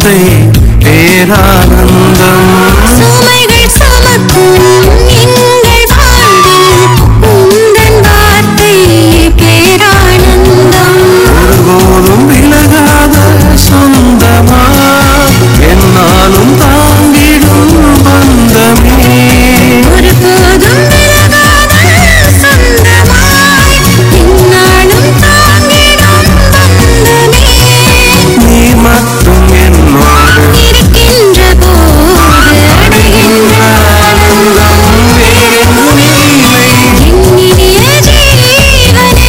வார்த்தை பேரானந்தம் சுமைகள் சுமக்கும் எங்கள் வாழ்வில் உந்தன் வார்த்தை பேரானந்தம் ஒருபோதும் விலகாத சொந்தமா என்னாலும் தாங்கிடும் பந்தமே ஒருபோதும் விலகாத சொந்தமாய் எந்நாளும் தாங்கிடும் பந்தமே நீ மட்டும் என்னோடு இருக்கின்ற போது அடைகின்ற ஆனந்தம் வேறெங்கும் இல்லை என்னினிய ஜீவனே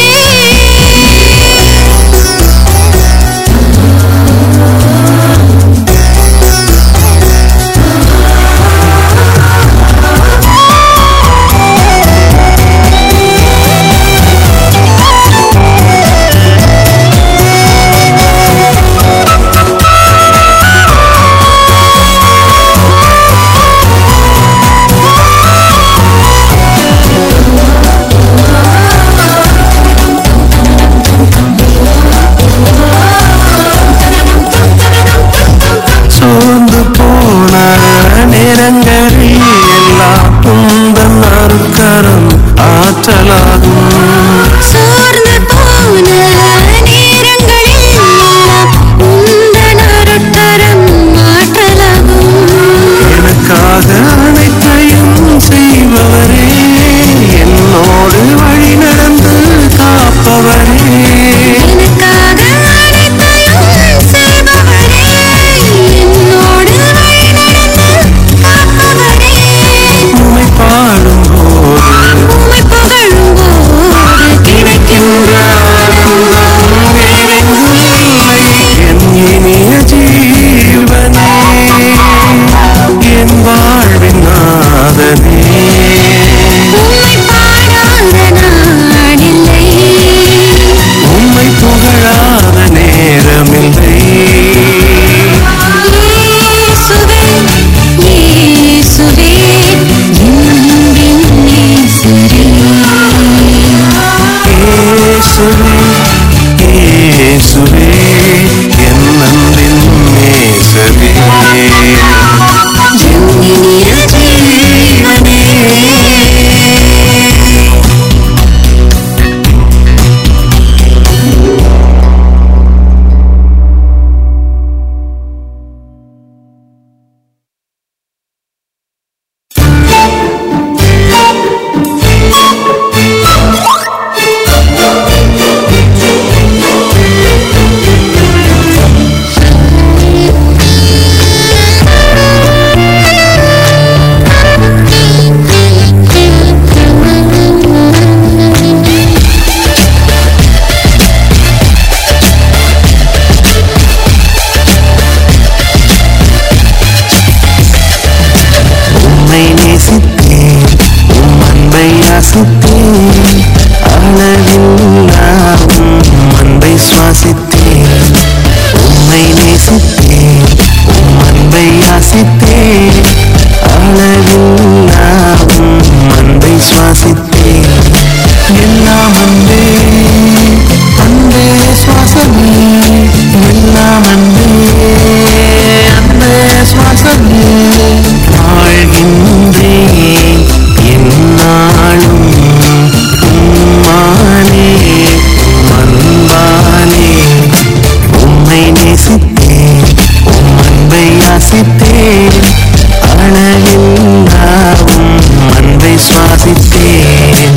சோர்ந்து போன நேரங்களில் எல்லாம் உந்தன் அருக்கரம் ஆற்றலாகும் சோர்ந்து போன நேரங்களில் எல்லாம் உந்தன் அருட்கரம் ஆற்றலாகும் எனக்காக அனைத்தையும் செய்பவரே என்னோடு வழி நடந்து காப்பவரே எனக்காக அனைத்தையும் செய்பவரே என்னோடு வழி நடந்து காப்பவரே உம்மை பாடும் போது உம்மை புகழும் போது கிடைக்கின்ற ஆனந்தம் வேறெங்கும் இல்லை என் இனிய ஜீவனே என் வாழ்வின் நாதனே உம்மை பாடாத நாளில்லை உம்மை புகழாத நேரமில்லை இயேசுவே இயேசுவே என் நேசரே இயேசுவே இயேசுவே என் அன்பின் நேசரே இனிய ஜீவனே உம்மை நேசித்தேன் உம் அன்பை யாசித்தேன் அளவில்லா உம் அன்பை சுவாசித்தேன் உம்மை நேசித்தேன் உம் அன்பை யாசித்தேன் அளவில்லா உம் அன்பை சுவாசித்தேன் எல்லாம் அன்பே அன்பே சுவாசமே எல்லாம் அன்பே அன்பே சுவாசமே வாழ்கின்றேன் என்னாலும் உம்மானே அன்பானே உம்மை நேசித்தேன் உம் அன்பை யாசித்தேன் அளவில்லா உம் அன்பை சுவாசித்தேன்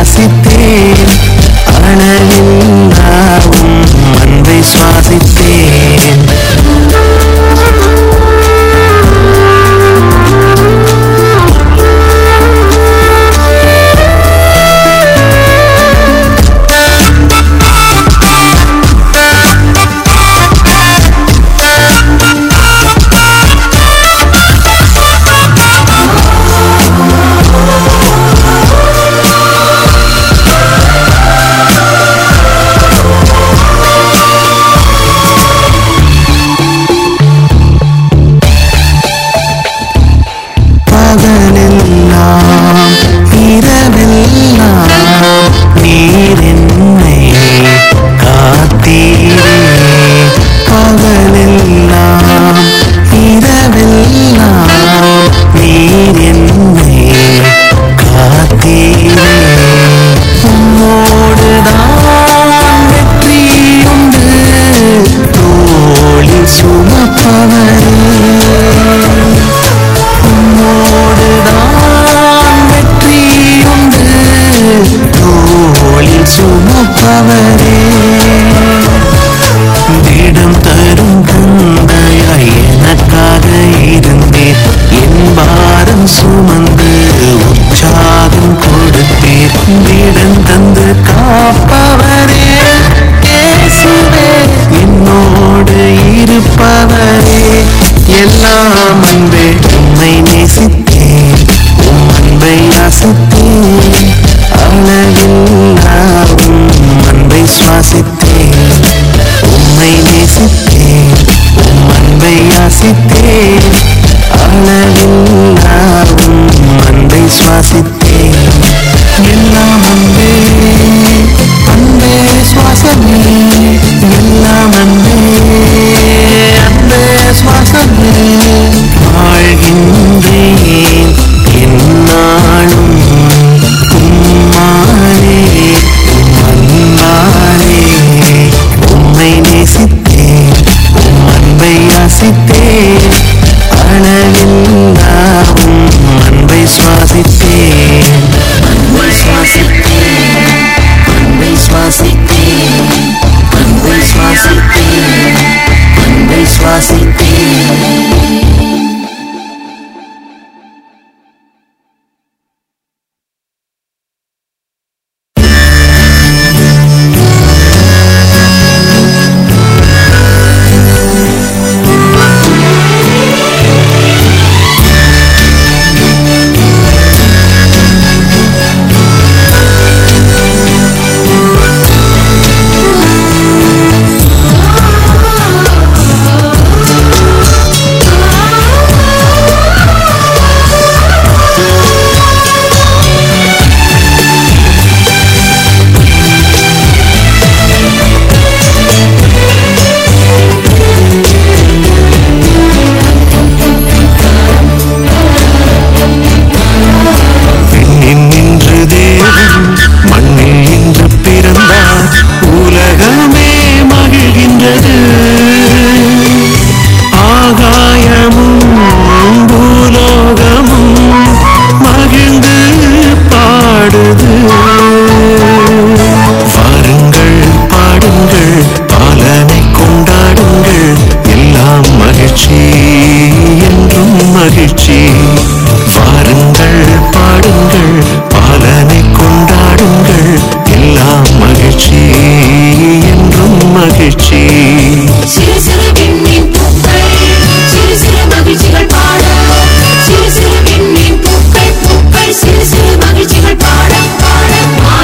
யாசித்தேன் அளவில்லாவும் அன்பை சுவாசித்தேன் பகலெல்லாம் இரவெல்லாம் நீர் என்னை காத்தீரே பகலெல்லாம் இரவெல்லாம் நீர் என்னை காத்தீரே உம்மோடுதான் வெற்றி உண்டு தோழி சுமப்பவரே உம்மோடுதான் வெற்றி உண்டு தோளில் சுமப்பவரே திடம் தரும் தந்தையாய் எனக்காக இருந்தீர் என் பாரம் சுமந்து உற்சாகம் கொடுத்தீர் திடம் தந்து காப்பவரே இயேசுவே என்னோடு இருப்பவரே எல்லாம் அன்பே உம்மை நேசித்தேன் உம் அன்பை யாசித்தேன் அளவில்லாவும் அன்பை சுவாசித்தேன் உம்மை நேசித்தேன் உம் அன்பை யாசித்தேன் அளவில்லாவும் அன்பை சுவாசித்தேன் எல்லாம் அன்பே அன்பே சுவாசமே எல்லாம் அன்பே அன்பே சுவாசமே வாழ்கின்றேன் என்னாலும் உம்மாலே உம்மன்பாலே உம்மை நேசித்தேன் உம் அன்பை யாசித்தேன் அளவில்லாவும் அன்பை சுவாசித்தேன் அன்பை சுவாசித்தேன் அன்பை சுவாசித்தேன் அன்பை சுவாசித்தேன் அன்பை சுவாசித்தேன் விண்ணில் நின்று தேவன் மண்ணில் இன்று பிறந்தார் உலகமே மகிழ்கின்றது ஆகாயமும் பூலோகமும் மகிழ்ந்து பாடுது வாருங்கள் பாடுங்கள் பாலனை கொண்டாடுங்கள் எல்லாம் மகிழ்ச்சி என்றும் மகிழ்ச்சி வாருங்கள் பாடுங்கள் பாலனை கொண்டாடுங்கள் எல்லாம் மகிழ்ச்சி என்றும் மகிழ்ச்சி சிறு சிறு விண்மீன் பூக்கள் சிறு சிறு மகிழ்ச்சிகள் பாட சிறு சிறு விண்மீன் பூக்கள் பூக்கள் சிறு சிறு மகிழ்ச்சிகள் பாட பாட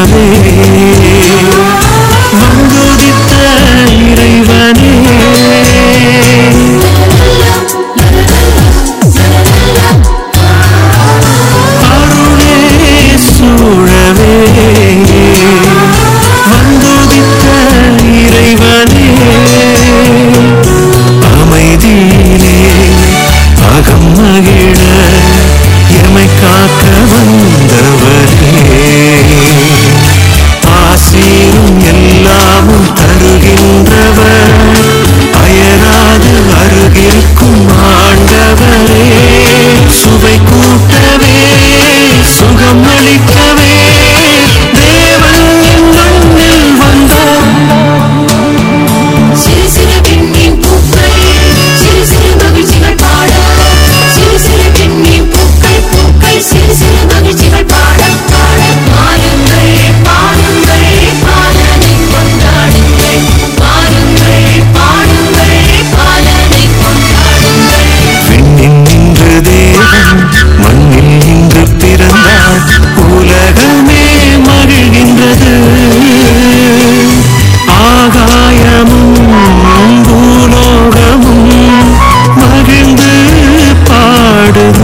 சூழவே வந்துதித்த இறைவனே அருளே சூழவே வந்துதித்த இறைவனே அமைதியிலே அகம் மகிழ எமை காக்க வந்தவரே ஆசீரும் எல்லாமும் தருகின்றவர் அயராது அருகிற்கும் ஆண்டவரே சுவை கூட்டவே சுகம் அளிக்கவே தேவன் என் மண்ணில் வந்தார் சிறு சிறு பெண்ணின் பூக்கள் சிறு சிறு மகிழ்ச்சிகள் பாட சிறு சிறு பெண்ணின் பூக்கள் பூக்கள் சிறு சிறு மகிழ்ச்சிகள் பாட பாட பாருங்கள் பாருங்கள் பாலனை கொண்டாடுங்கள் பாருங்கள் பாடுங்கள் பாலனை கொண்டாடுங்கள் விண்ணில் நின்று தேவன் மண்ணில் இன்று பிறந்தார் உலகமே மகிழ்கின்றது ஆகாயமும் பூலோகமும் மகிழ்ந்து பாடுது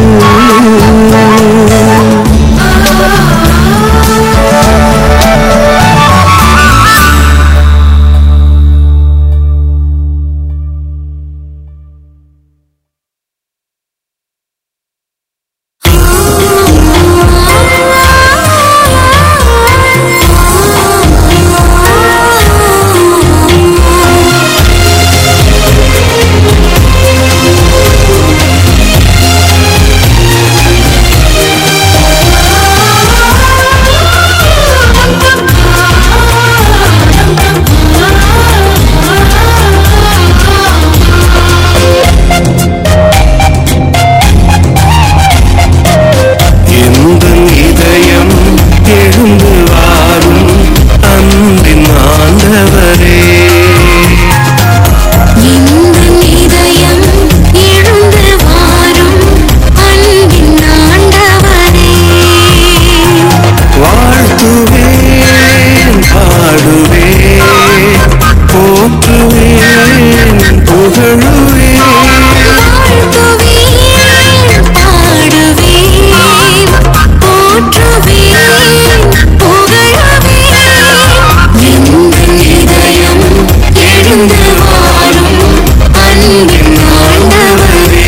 எந்த இதயம் எழுந்து வாரும் அன்பின் ஆண்டவரே இந்த இதயம் எழுந்து வாரும் அன்பின் ஆண்டவரே வாழ்த்துவேன் பாடுவேன் போற்றுவேன் புகழுவேன் வாழ்த்துவேன் பாடுவேன் போற்றுவேன் புகழுவேன் இந்த இதயம் எழுந்து வாரும் அன்பின் ஆண்டவரே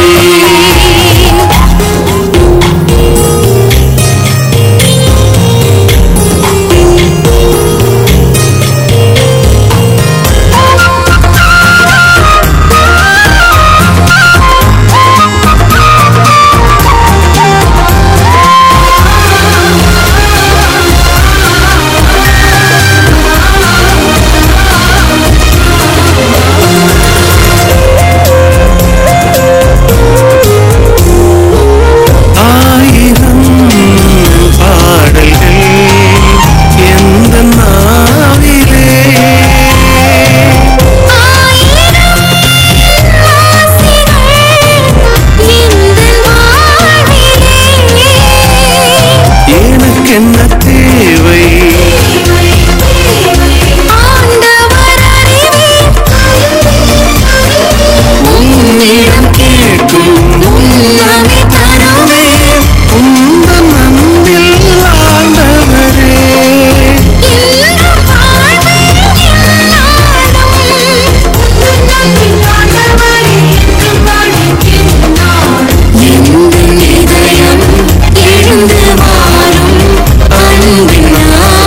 ஆயிரம் பாடல்கள் எந்த நாவிலே ஆயிரம் ஆசைகள் இந்த வாழ்விலே எனக்கென்ன தேவை ஆண்டவர் அறிவீர் உன்னிடம் கேட்கும் உன்னமே தருவே உந்தன் அன்பில் ஆண்டவரே இன்றும் வாழ்வில் எந்நாளும் எந்த இதயம் எழுந்து வாரும் அன்பின்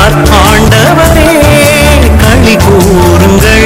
வருகிறார் ஆண்டவரே களி கூறுங்கள்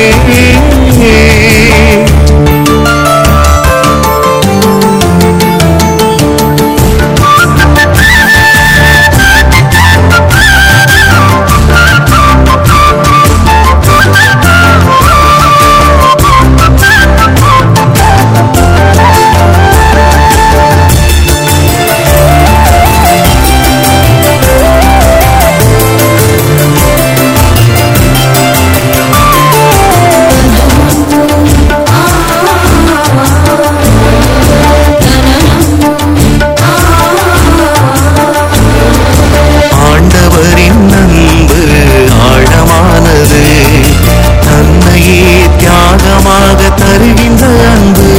ஆண்டவரின் அன்பு ஆழமானது தன்னையே தியாகமாக தருகின்ற அன்பு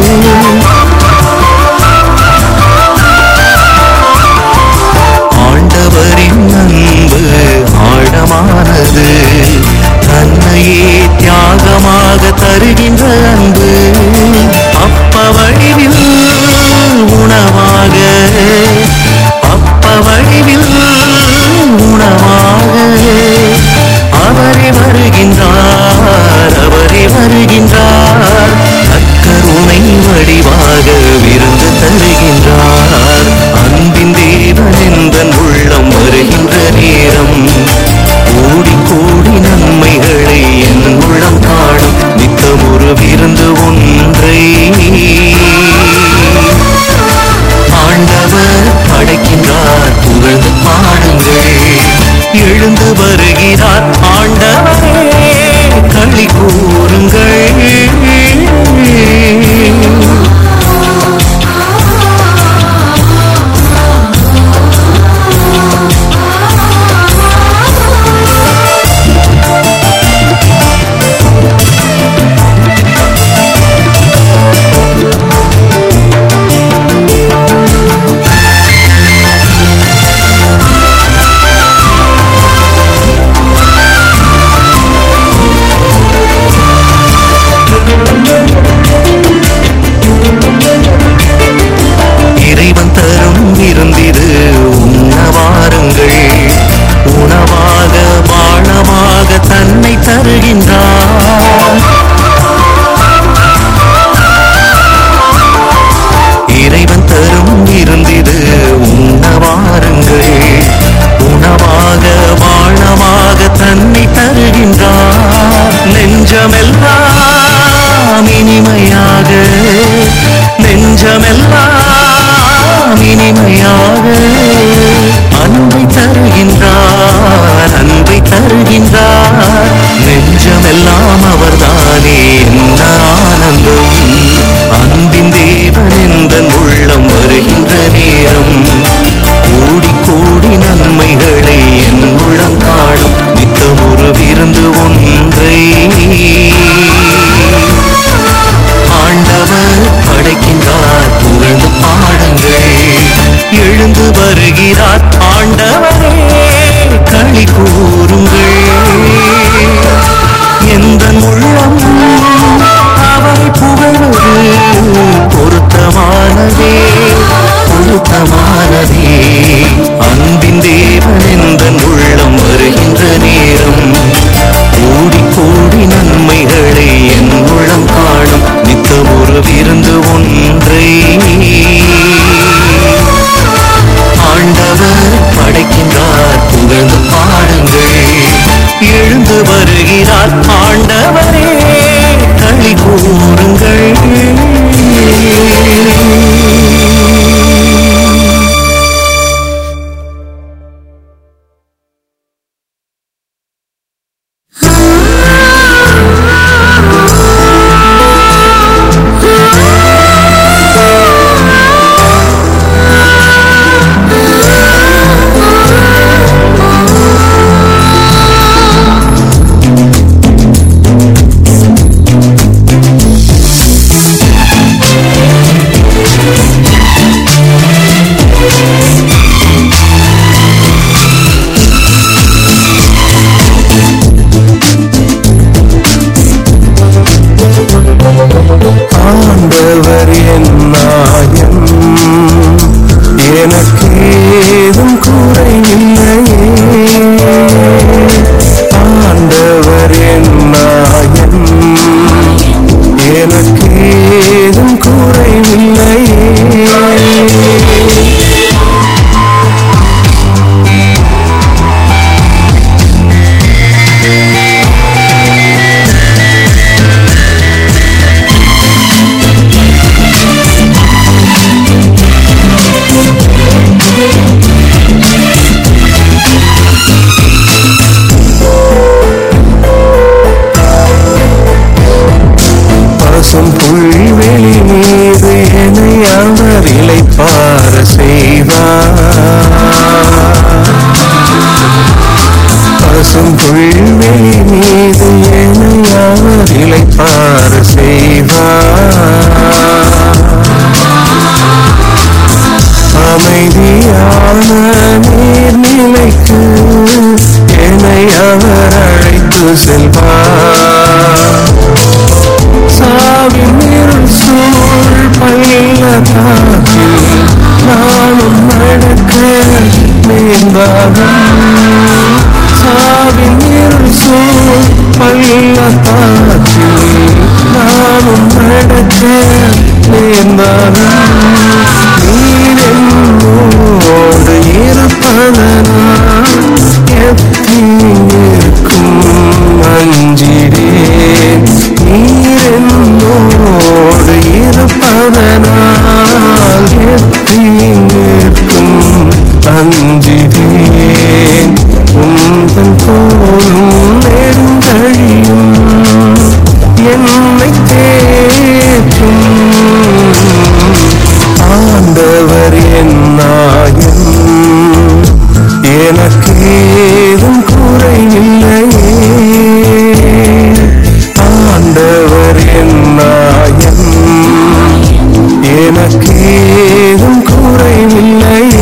ஆண்டவரின் அன்பு ஆழமானது தன்னையே தியாகமாக தருகின்ற அன்பு அப்ப வடிவில் உணவாக அப்ப வடிவில் உணவாக அவரே வருகின்றார் அவரே வருகின்றார் அக்கருணை வடிவாக விருந்து தருகின்றார் அன்பின் தேவன் எந்தன் உள்ளம் வருகின்ற நேரம் கோடி கோடி நன்மைகளை என் உள்ளம் காணும் நித்தம் ஒரு விருந்து ஒன்றை ஆண்டவர் படைக்கின்றார் புகழ்ந்து பாடுங்கள் எழுந்து வருகிறார் ஆண்டவரே களி கூறுங்கள் இறைவன் தரும் இருந்திது உண்ணவாருங்கள் உணவாக வாழமாக தன்னை தருகின்றார் இறைவன் தரும் இருந்திது உண்ணவாருங்கள் உணவாக வாழமாக தன்னை தருகின்றார் நெஞ்சமெல்லாம் இனிமையாக நெஞ்சமெல்லாம் இனிமையாக அன்பை தருகின்றார் அன்பை தருகின்றார் நெஞ்சமெல்லாம் அவர்தானே என்ன ஆனந்தம் அன்பின் தேவன் எந்தன் உள்ளம் வருகின்ற நேரம் கோடி கோடி நன்மைகளை என் உள்ளம் காணும் நித்தம் ஒரு விருந்து ஒன்றை ஆண்டவர் படைக்கின்றார் புகழ்ந்து பாடுங்கள் எழுந்து வருகிறார் ஆண்டவரே களி கூறுங்கள் எந்த உள்ளம் அவரை புகழ்வது பொருத்தமானதே பொருத்தமானதே அன்பின் தேவன் எந்த உள்ளம் வருகின்ற நேரம் கோடி கோடி நன்மைகளை என் உள்ளம் காணும் நித்தம் ஒரு விருந்து ஒன்றை ஆண்டவர் படைக்கின்றார் புகழ்ந்து பாடுங்கள் எழுந்து வருகிறார் ஆண்டவரே களி கூறுங்கள் ஆண்டவர் என் நாயம் எனக்கேதும் குறையில்லையே அமைதியான நீர்நிலைக்கு என்னை அவர் அழைத்து செல்வார் சாவின் இருள் சூழ் பள்ளத்தாக்கில் நானும் நடக்க நேர்ந்தாலும் சாவின் இருள் சூழ் பள்ளத்தாக்கில் நானும் நடக்க நேர்ந்தாலும் நீர் என்னோடு இருப்பதனால் எத்தீங்கிருக்கும் அஞ்சிடேன் நீர் என்னோடு இருப்பதனால் எத்தீங்கிருக்கும் அஞ்சிடேன் உந்தன் போலும் நெடுங்கழியும் என்னை தேற்றும் ஆண்டவர் என் நாயன் எனக்கேதும் குறையில்லையே ஆண்டவர் என் நாயன் எனக்கேதும் குறைவில்லையே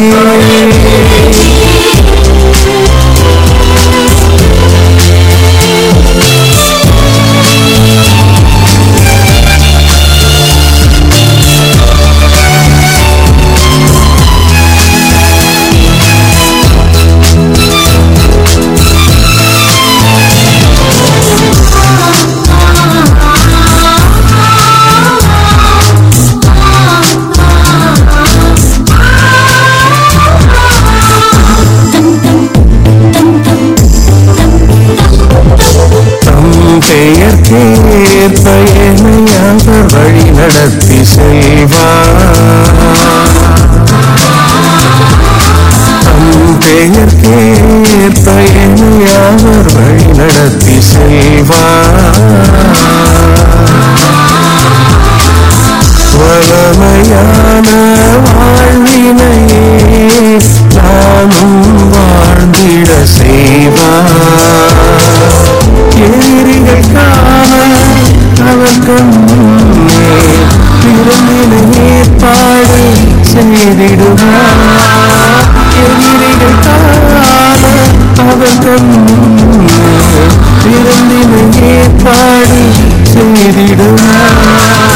தம் பெயர் கேற்ப என்னை அவர் வழி நடத்தி செல்வார் தம் பெயர் கேற்ப என்னை அவர் வழி நடத்தி செல்வார் வளமையான வாழ்வினையே நானும் வாழ்ந்திட செய்வார் எதிரிகள் காண அவர் கண்ணே பிறந்தின ஏற்பாடு செய்திடுவார் எதிரிகள் காண அவர் கண்ணே பிறந்தின ஏற்பாடு செய்திடுவார்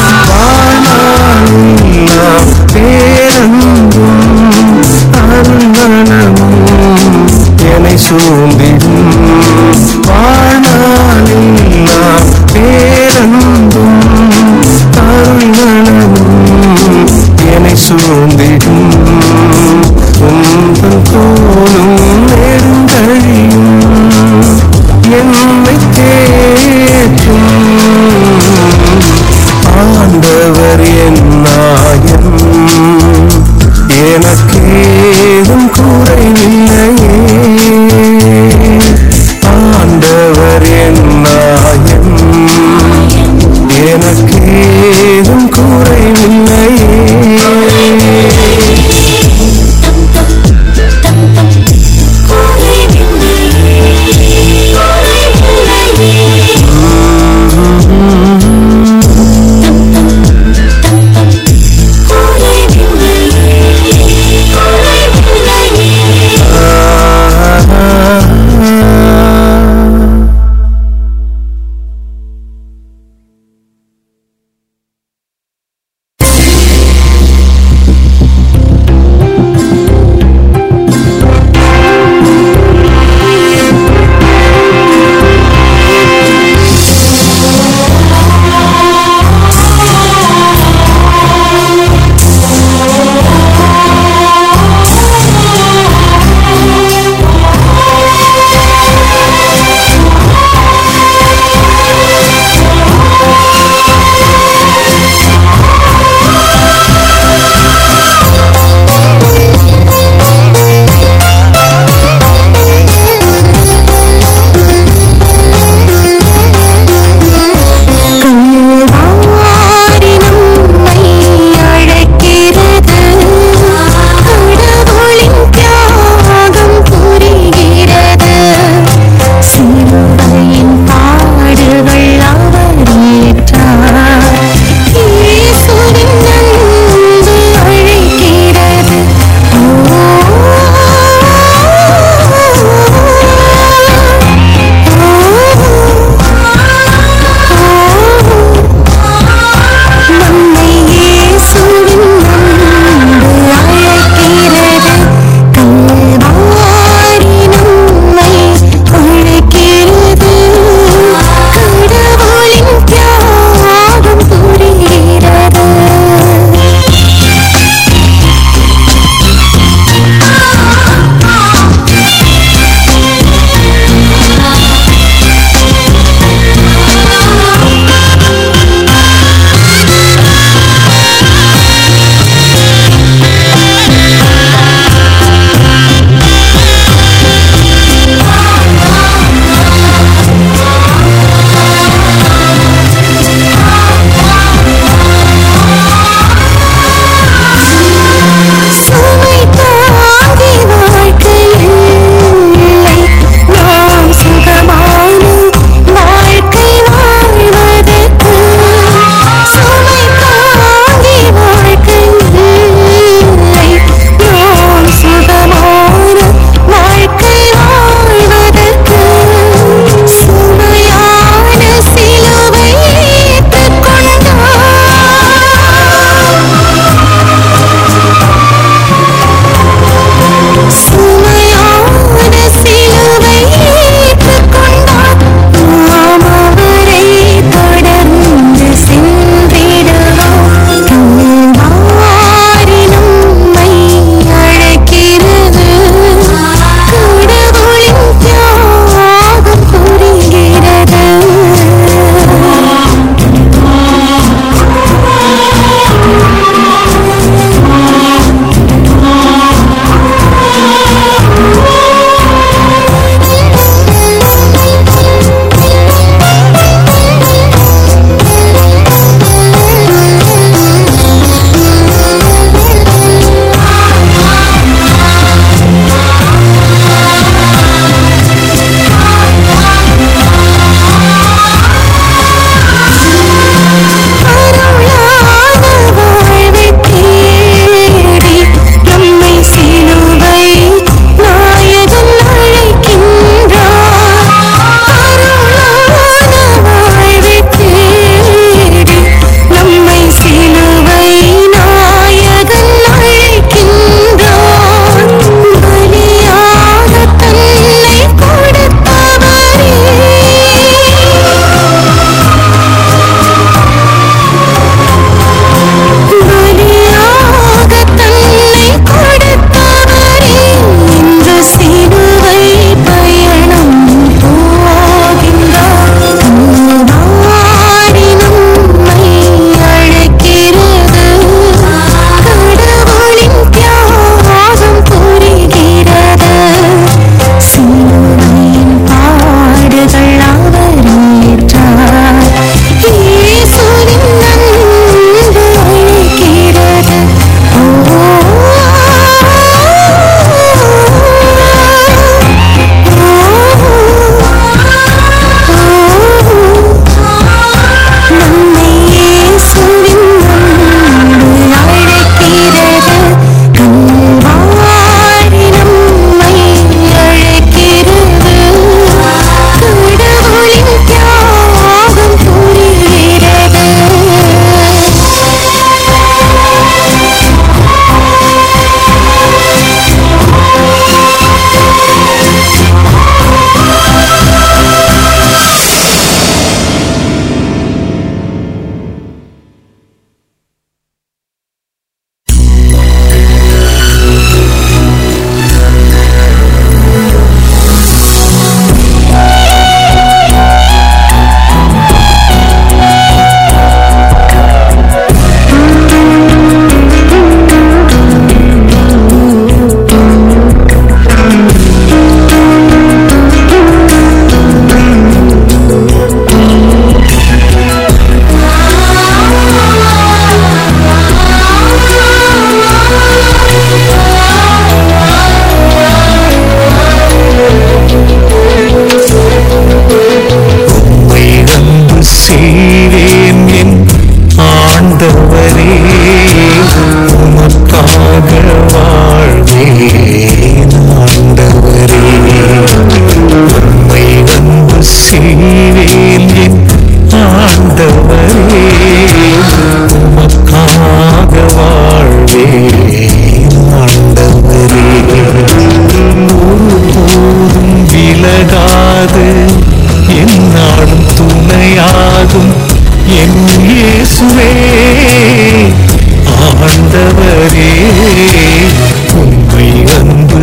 வாழ்நாளெல்லாம் பேரன்பும் அருள்மணமும் என்னை சூழ்ந்திடும் வாழ்நாளெல்லாம் பேரன்பும் அருள்மணமும் என்னை சூழ்ந்திடும் உங்கள் கோலும் நெடுங்கழியும் என்னை தேற்றும் ஆண்டவர் என் நாயன் எனக்கேதும் குறைவில்லையே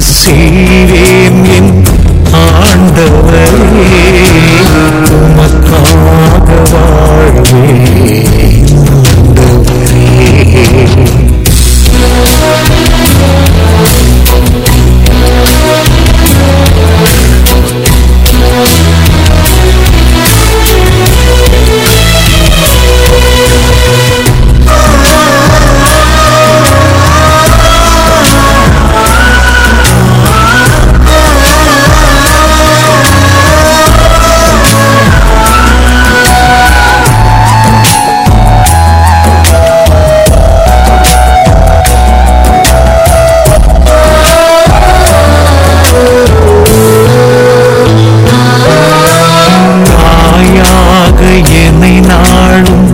செய்வேன் என் ஆண்டவரே உமக்காக வாழ்வேன் ஆண்டவரே தாயாக என்னை நாளும்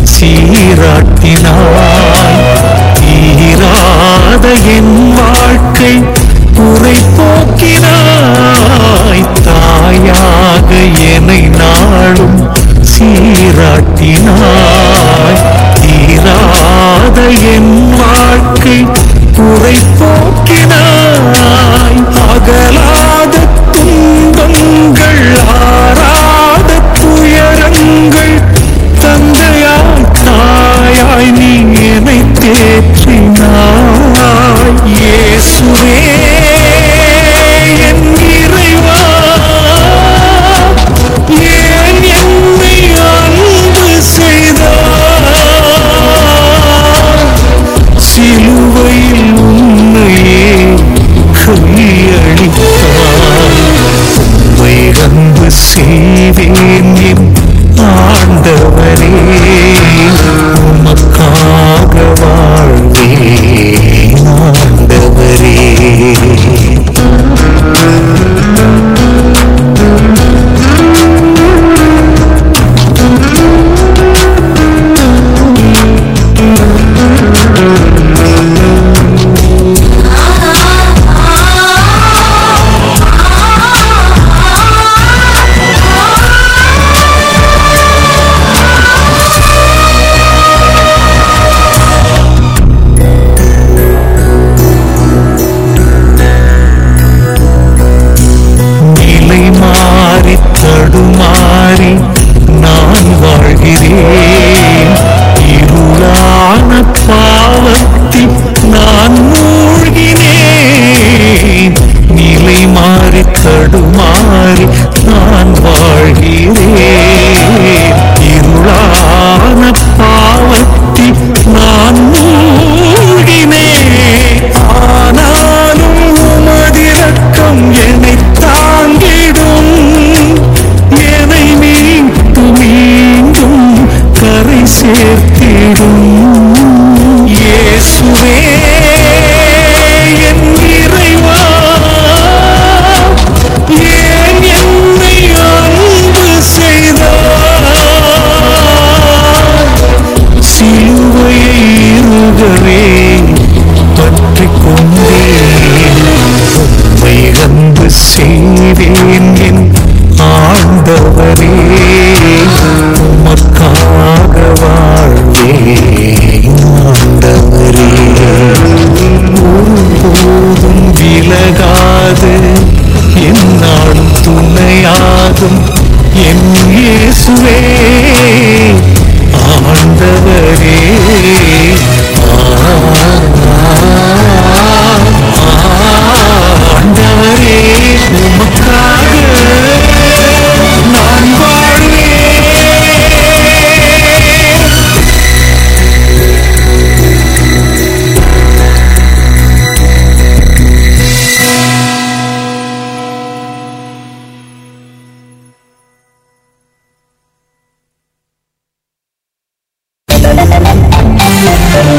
சீராட்டினாய் தீராத என் வாழ்க்கை குறை போக்கினாய் தாயாக என்னை நாளும் சீராட்டினாய் தீராத என் வாழ்க்கை குறை போக்கினாய் அகலாத துன்பங்கள் ஆறாத துயரங்கள் தந்தையாய் தாயாய் நீ என்னை தேற்றினாய் இயேசுவே என் இறைவா ஏன் என்னை அன்பு செய்தாய் சிலுவையில் உன்னையே கையளித்தாய் உம்மை அன்பு செய்வேன் என் ஆண்டவரே உமக்காக வாழ்வேன் ஆண்டவரே நிலை மாறி தடுமாறி நான் வாழ்கிறேன் இருளான பாவத்தில் நான் மூழ்கினேன் நிலை மாறி தடுமாறி நான் வாழ்கிறேன் இருளான பாவத்தில் நான் மூழ்கினேன் ஆனாலும் உமதிரக்கம் என்னை தாங்கிடும் என்னை மீட்டு மீண்டும் கரை சேர்த்திடும் இயேசுவே என் இறைவா ஏன் என்னை அன்பு செய்தாய் சிலுவையை இருகவே பற்றிக் கொண்டேன் உம்மை அன்பு செய்வேன் என் ஆண்டவரே உமக்காக வாழ்வேன் ஆண்டவரே ஒருபோதும் விலகாது என்னாலும் துணையாகும் என் இயேசுவே ஆண்டவரே ஆண்டவரே உமக்காக நான் வாழ்வேன் Thank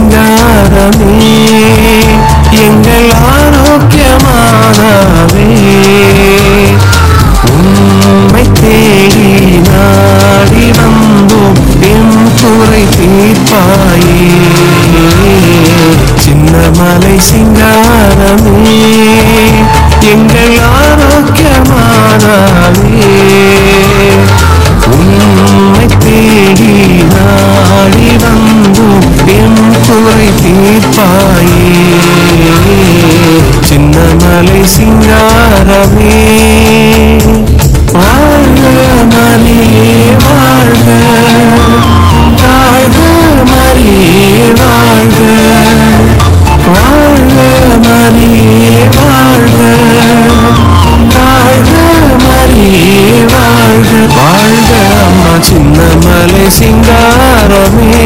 சிங்காரமே எங்கள் ஆரோக்கியமானவே உண்மை தேடி நாடி வந்தோம் என் குறை தீர்ப்பாயே சின்னமலை சிங்காரமே எங்கள் ஆரோக்கியமானவே உண்மை தேடி நாடி வந்தோம் என் குறை தீர்ப்பாயே சின்னமலை சிங்காரமே வாழ்க மரியே வாழ்க வாழ்க மரியே வாழ்க வாழ்க மரியே வாழ்க வாழ்க மரியே வாழ்க வாழ்க அம்மா சின்னமலை சிங்காரமே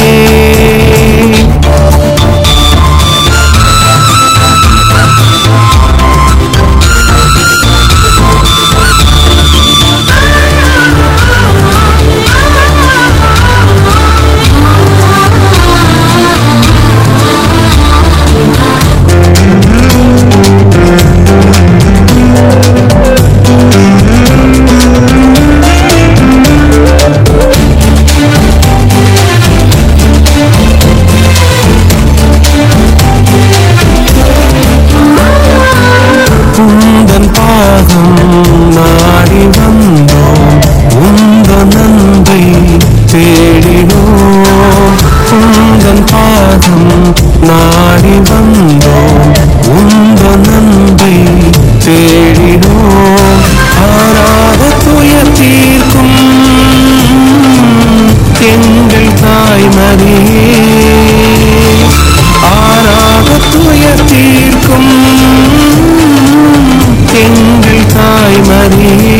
உந்தன் பாதம் நாடி வந்தோம் உந்த நன்மை தேடினோம் உந்தன் பாதம் நாடி வந்தோம் உந்த நன்மை தேடினோம் ஆறாத துயர் தீர்க்கும் எங்கள் தாய்மதியே ஆறாத துயர் தீர்க்கும் எங்கள் தாய்மதியே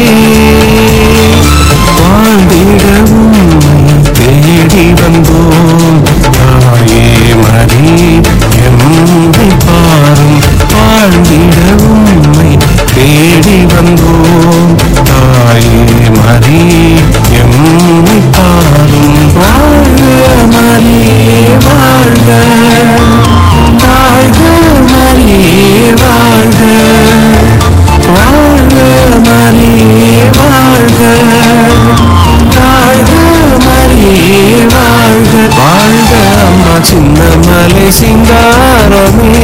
வாழ்ந்திட உம்மை தேடி வந்தோம் தாயே மதி எம்மை பாரும் வாழ்ந்திட உம்மை தேடி வந்தோம் தாயே மதி எம்மை பாரும் வாழ்க மரியே வாழ்க வாழ்க மரியே வாழ்க வாழ்க மரியே வாழ்க வாழ்க மரியே வாழ்க வாழ்க அம்மா சின்னமலை சிங்காரமே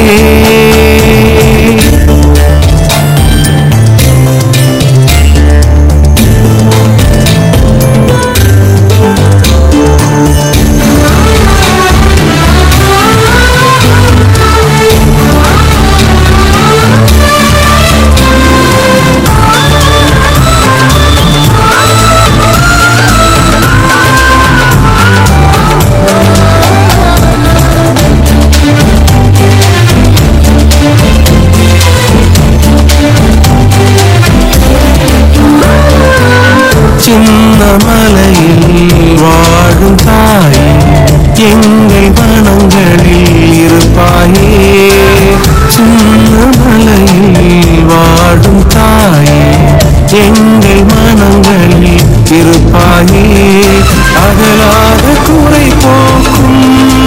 சின்ன மலையில் வாழும் தாயே எங்கள் வனங்களில் இருப்பாயே சின்ன மலையில் வாழும் தாயே எங்கள் மனங்களில் இருப்பாயே அகலாத குறை போக்கும்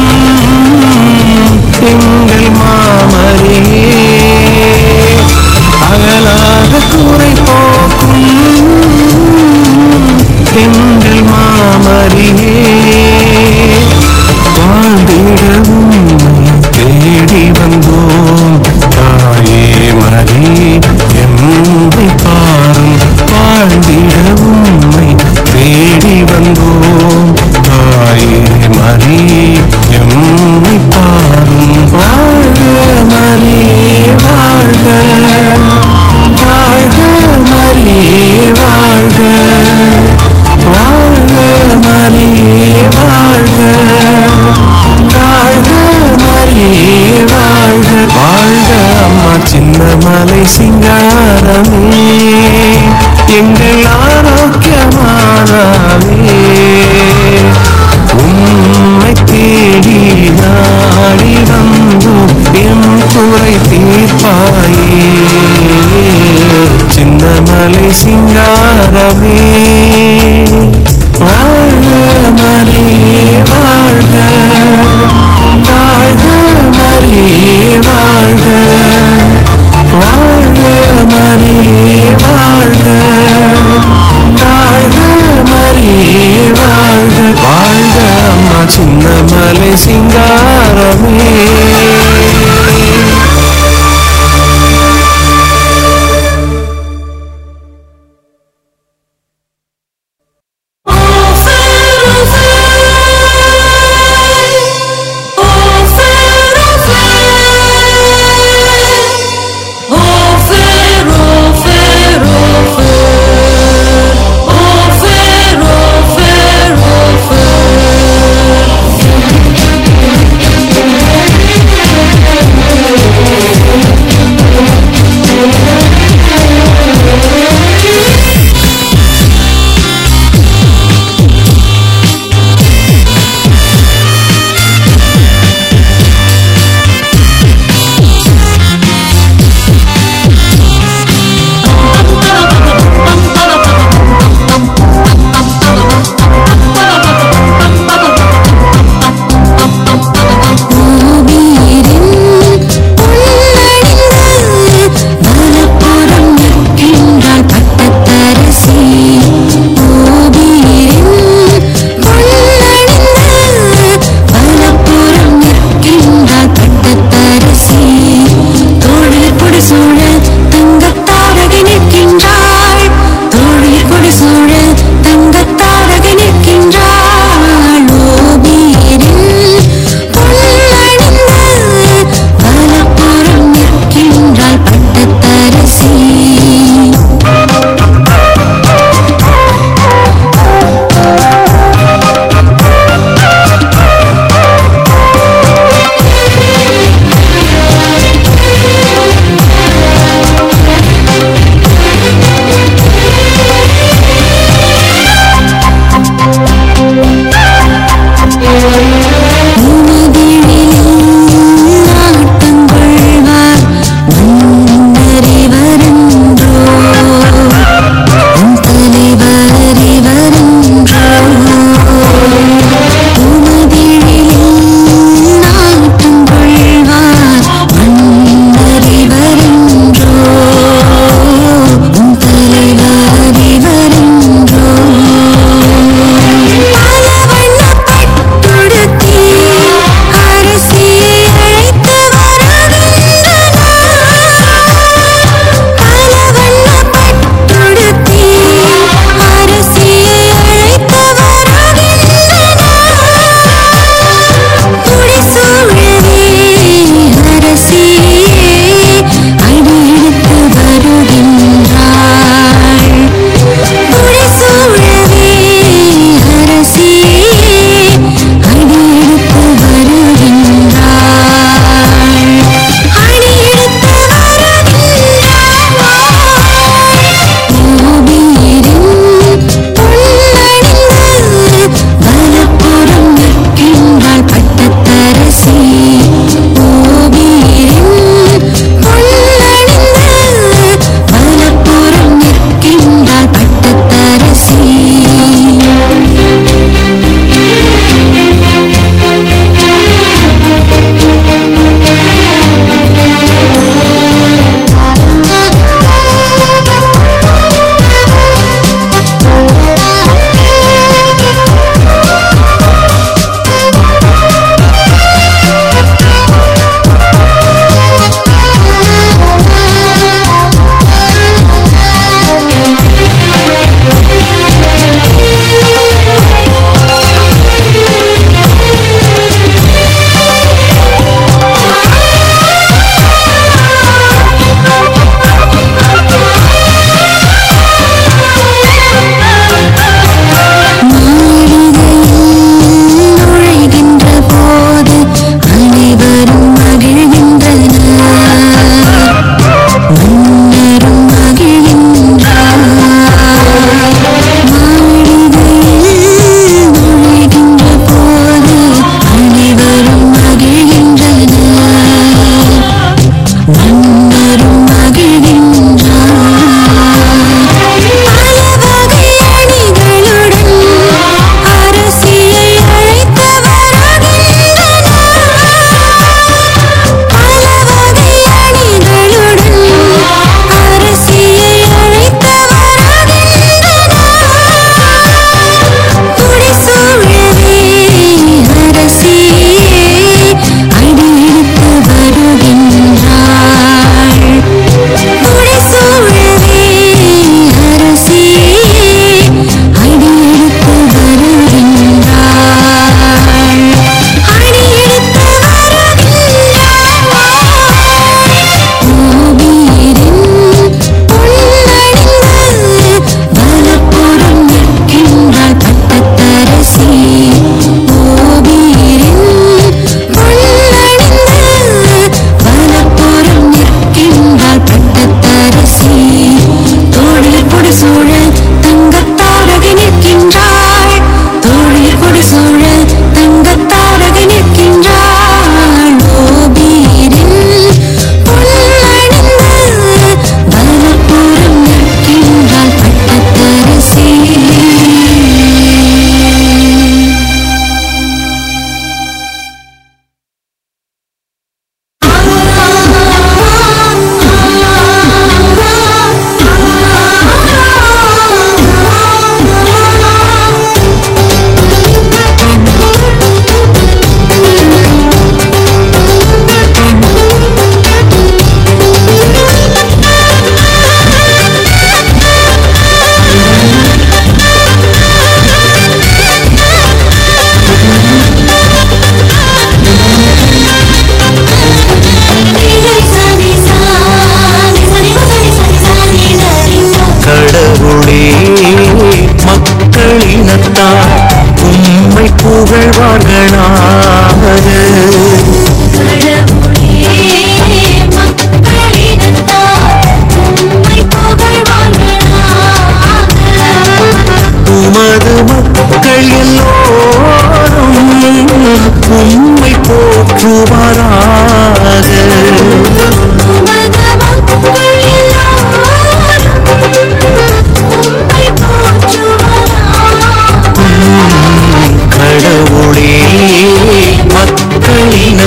எங்கள் மாமரியே அகலாத குறை போக்கும் எங்கள் மாமரியே வாழ்ந்திட உம்மை தேடி வந்தோம் தாயே மரி எம்மை பாரும் வாழ்ந்திட உம்மை தேடி வந்தோம் தாயே மரி எம்மை பாரும் வாழ்க மரியே வாழ்க வாழ்க மரியே வாழ்க வாழ்க மரியே வாழ்க வாழ்க மரியே வாழ்க வாழ்க அம்மா சின்னமலை சிங்காரமே எங்கள் ஆரோக்கியமானவே உம்மை தேடி நாடி வந்தோம் எம் குறை தீர்ப்பாயே சின்னமலை சிங்காரமே வாழ்க மரியே வாழ்க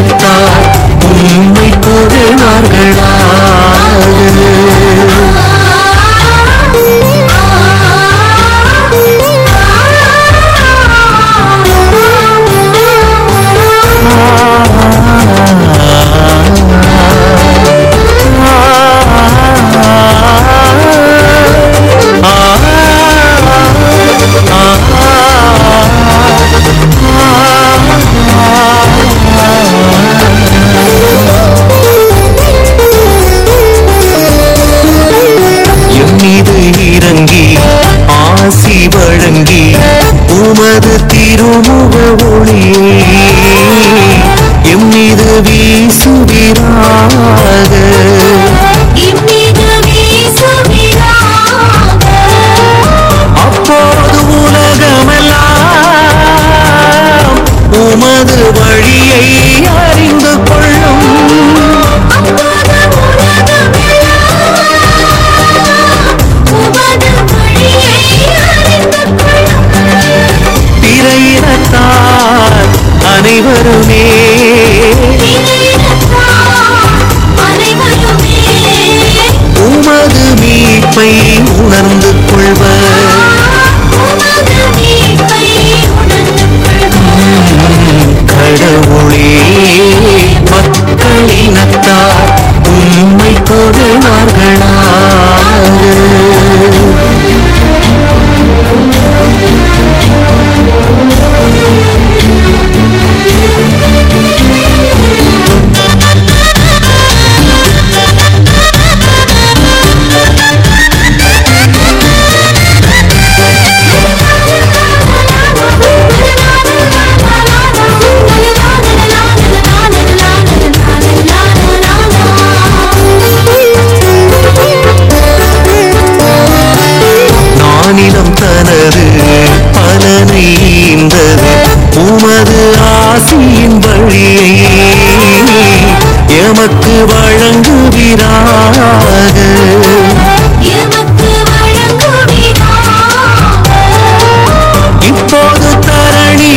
மக்களினத்தார் உண்மை புகழ்வார்களாக எம் மீது இறங்கி ஆசி வழங்கி உமது திருமுக ஒளியே எம் மீது வீசுகிறாக இம்மீது வீசுகிறாக அப்போது உலகமெல்லாம் உமது வழியை அறிந்து கொள்ளும் அப்போது உலகமெல்லாம் உமது வழியை அறிந்து கொள்ளும் பிற இனத்தார் அனைவருமே இறையினத்தார் அனைவருமே உமது மீட்பை உணர்ந்து கொள்வர் உமது மீட்பை உணர்ந்து கொள்வோம் கடவுளே மக்களினத்தார் உண்மை கொடுவார்களாக நானிலம் தனது பலனை ஈந்தது உமது ஆசியின் வழியை எமக்கு வழங்குகிறாக எமக்கு வழங்குகிறார் இப்போது தரணி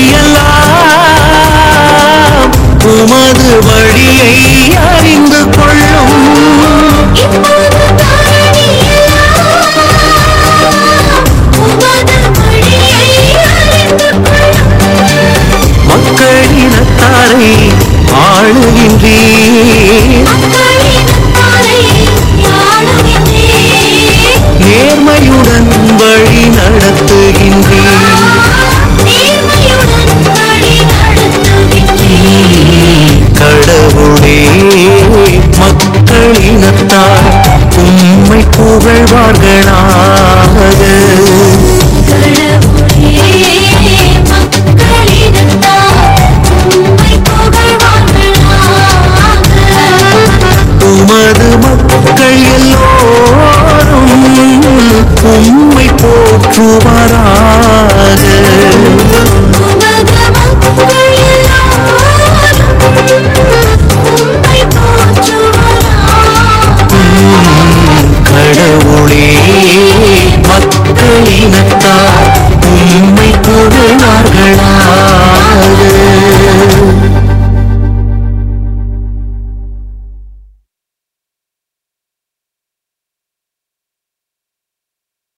எல்லாம் உமது வழியை அறிந்து கொள்ளும் இப்போது தரணியெல்லாம் உமது வழியை அறிந்து கொள்ளும் மக்களினத்தாரை ஆளுகின்றீர் மக்களினத்தாரை ஆளுகின்றேன். நேர்மையுடன் வழி நடத்துகின்றீர் நேர்மையுடன் வழி நடத்துகின்றேன். கடவுளே மக்களினத்தார் உம்மை புகழ்வார்களாக